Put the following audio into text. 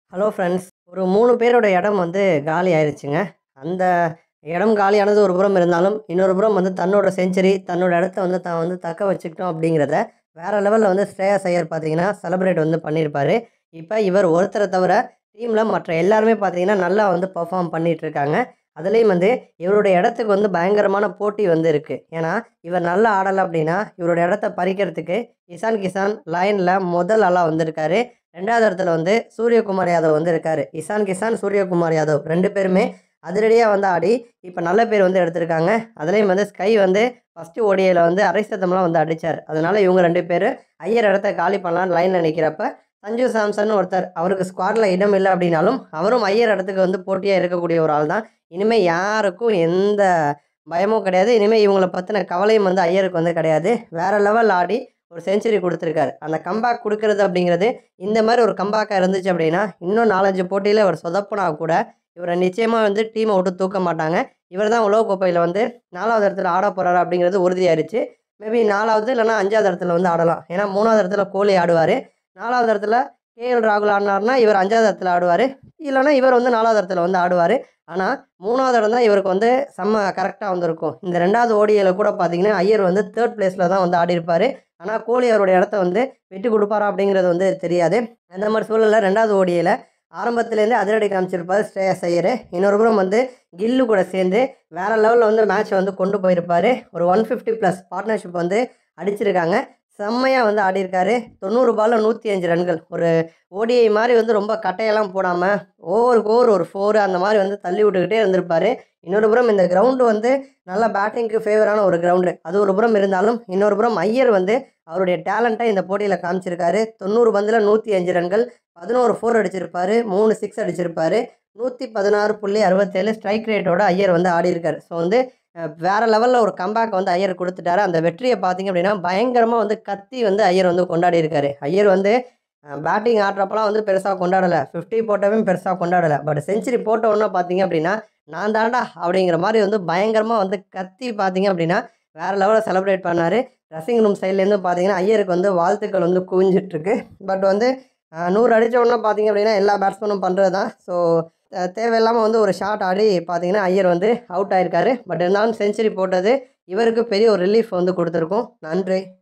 hello friends ஒரு மூணு பேரோட இடம் வந்து காலி ஆயிருச்சுங்க அந்த இடம் காலியானது ஒரு புறம் இருந்தாலும் இன்னொரு புறம் வந்து தன்னோட செஞ்சுரி தன்னோட இடத்த வந்து தான் வந்து தக்க வச்சுக்கிட்டோம் அப்படிங்கிறத வேறு லெவலில் வந்து ஸ்ரேயாஸ் ஐயர் பார்த்தீங்கன்னா செலிப்ரேட் வந்து பண்ணியிருப்பாரு இப்போ இவர் ஒருத்தரை தவிர டீமில் மற்ற எல்லாருமே பார்த்தீங்கன்னா நல்லா வந்து பர்ஃபார்ம் பண்ணிட்டு இருக்காங்க அதுலேயும் வந்து இவருடைய இடத்துக்கு வந்து பயங்கரமான போட்டி வந்து இருக்குது ஏன்னா இவர் நல்லா ஆடலை அப்படின்னா இவரோட இடத்த பறிக்கிறதுக்கு இசான் கிசான் லைனில் முதல் ஆளாக வந்திருக்காரு ரெண்டாவது இடத்துல வந்து சூரியகுமார் யாதவ் வந்து இருக்காரு இசான் கிசான் சூரியகுமார் யாதவ் ரெண்டு பேருமே அதிரடியாக வந்து ஆடி இப்போ நல்ல பேர் வந்து எடுத்திருக்காங்க அதுலேயும் வந்து ஸ்கை வந்து ஃபஸ்ட்டு ஓடியில் வந்து அரை சத்தம்லாம் வந்து அடித்தார் அதனால் இவங்க ரெண்டு பேர் ஐயர் இடத்த காலி பண்ணலான்னு லைனில் நிற்கிறப்ப சஞ்சு சாம்சன் ஒருத்தர் அவருக்கு ஸ்குவாடில் இடம் இல்லை அப்படின்னாலும் அவரும் ஐயர் இடத்துக்கு வந்து போட்டியாக இருக்கக்கூடிய ஒரு ஆள் தான் இனிமேல் யாருக்கும் எந்த பயமும் கிடையாது இனிமேல் இவங்கள பற்றின கவலையும் வந்து ஐயருக்கு வந்து கிடையாது வேறு லெவல் ஆடி ஒரு செஞ்சுரி கொடுத்துருக்காரு அந்த கம்பேக் கொடுக்கறது அப்படிங்கிறது இந்த மாதிரி ஒரு கம்பேக்காக இருந்துச்சு அப்படின்னா இன்னும் நாலஞ்சு போட்டியில் இவர் சொதப்புனா கூட இவரை நிச்சயமாக வந்து டீமை விட்டு தூக்க மாட்டாங்க இவர் தான் உலக கோப்பையில் வந்து நாலாவது இடத்துல ஆட போகிறாரு அப்படிங்கிறது உறுதியாயிருச்சு மேபி நாலாவது இல்லைனா அஞ்சாவது இடத்துல வந்து ஆடலாம் ஏன்னா மூணாவது இடத்துல கோலி ஆடுவார் நாலாவது இடத்துல கேஎல் ராகுல் ஆடினார்னா இவர் அஞ்சாவது இடத்துல ஆடுவார் இல்லைனா இவர் வந்து நாலாவது இடத்துல வந்து ஆடுவார் ஆனால் மூணாவது இடம் தான் இவருக்கு வந்து செம்ம கரெக்டாக வந்திருக்கும் இந்த ரெண்டாவது ஓடியில் கூட பார்த்தீங்கன்னா ஐயர் வந்து தேர்ட் பிளேஸில் தான் வந்து ஆடிருப்பார் ஆனால் கோலி அவருடைய இடத்த வந்து விட்டு கொடுப்பாரா அப்படிங்கிறது வந்து தெரியாது அந்த மாதிரி சூழலில் ரெண்டாவது ஓடியில் ஆரம்பத்துலேருந்தே அதிரடி காமிச்சிருப்பார் ஸ்ரேயஸ் ஐயர் இன்னொரு புறம் வந்து கில்லு கூட சேர்ந்து வேறு லெவலில் வந்து மேட்ச்சை வந்து கொண்டு போயிருப்பார் ஒரு ஒன் ஃபிஃப்டி ப்ளஸ் பார்ட்னர்ஷிப் வந்து அடிச்சிருக்காங்க செம்மையாக வந்து ஆடியிருக்காரு தொண்ணூறு பாலில் நூற்றி அஞ்சு ரன்கள் ஒரு ஓடிஐ மாதிரி வந்து ரொம்ப கட்டையெல்லாம் போடாமல் ஓவருக்கு ஓவர் ஒரு ஃபோர் அந்த மாதிரி வந்து தள்ளி விட்டுக்கிட்டே இருந்திருப்பார் இன்னொரு புறம் இந்த கிரவுண்டு வந்து நல்லா பேட்டிங்க்கு ஃபேவரான ஒரு கிரவுண்டு அது ஒரு புறம் இருந்தாலும் இன்னொரு புறம் ஐயர் வந்து அவருடைய டேலண்ட்டை இந்த போட்டியில் காமிச்சிருக்காரு தொண்ணூறு பந்தில் நூற்றி அஞ்சு ரன்கள் பதினோரு ஃபோர் அடிச்சிருப்பாரு மூணு சிக்ஸ் அடிச்சிருப்பாரு நூற்றி பதினாறு புள்ளி அறுபத்தேழு ஸ்ட்ரைக் ரேட்டோட ஐயர் வந்து ஆடியிருக்காரு ஸோ வந்து அஹ், வேற லெவலில் ஒரு கம்பேக் வந்து ஐயர் கொடுத்துட்டாரு அந்த வெற்றியை பார்த்தீங்க அப்படின்னா பயங்கரமாக வந்து கத்தி வந்து ஐயர் வந்து கொண்டாடி இருக்காரு ஐயர் வந்து பேட்டிங் ஆடுறப்பலாம் வந்து பெருசாக கொண்டாடலை ஃபிஃப்டி போட்டவும் பெருசாக கொண்டாடலை பட் செஞ்சுரி போட்ட உடனே பார்த்தீங்க அப்படின்னா நான் தாண்டா அப்படிங்கிற மாதிரி வந்து பயங்கரமாக வந்து கத்தி பார்த்தீங்க அப்படின்னா வேறு லெவலில் செலிப்ரேட் பண்ணார் ட்ரெஸ்ஸிங் ரூம் சைட்லேருந்து பார்த்தீங்கன்னா ஐயருக்கு வந்து வாழ்த்துக்கள் வந்து குவிஞ்சிட்ருக்கு பட் வந்து அஹ், நூறு அடித்த உடனே பார்த்தீங்க அப்படின்னா எல்லா பேட்ஸ்மேனும் பண்ணுறது தான் ஸோ தேவையில்லாமல் வந்து ஒரு ஷாட் ஆடி பார்த்தீங்கன்னா ஐயர் வந்து அவுட் ஆயிருக்காரு பட் இருந்தாலும் செஞ்சுரி போட்டது இவருக்கு பெரிய ஒரு ரிலீஃப் வந்து கொடுத்துருக்கோம் நன்றி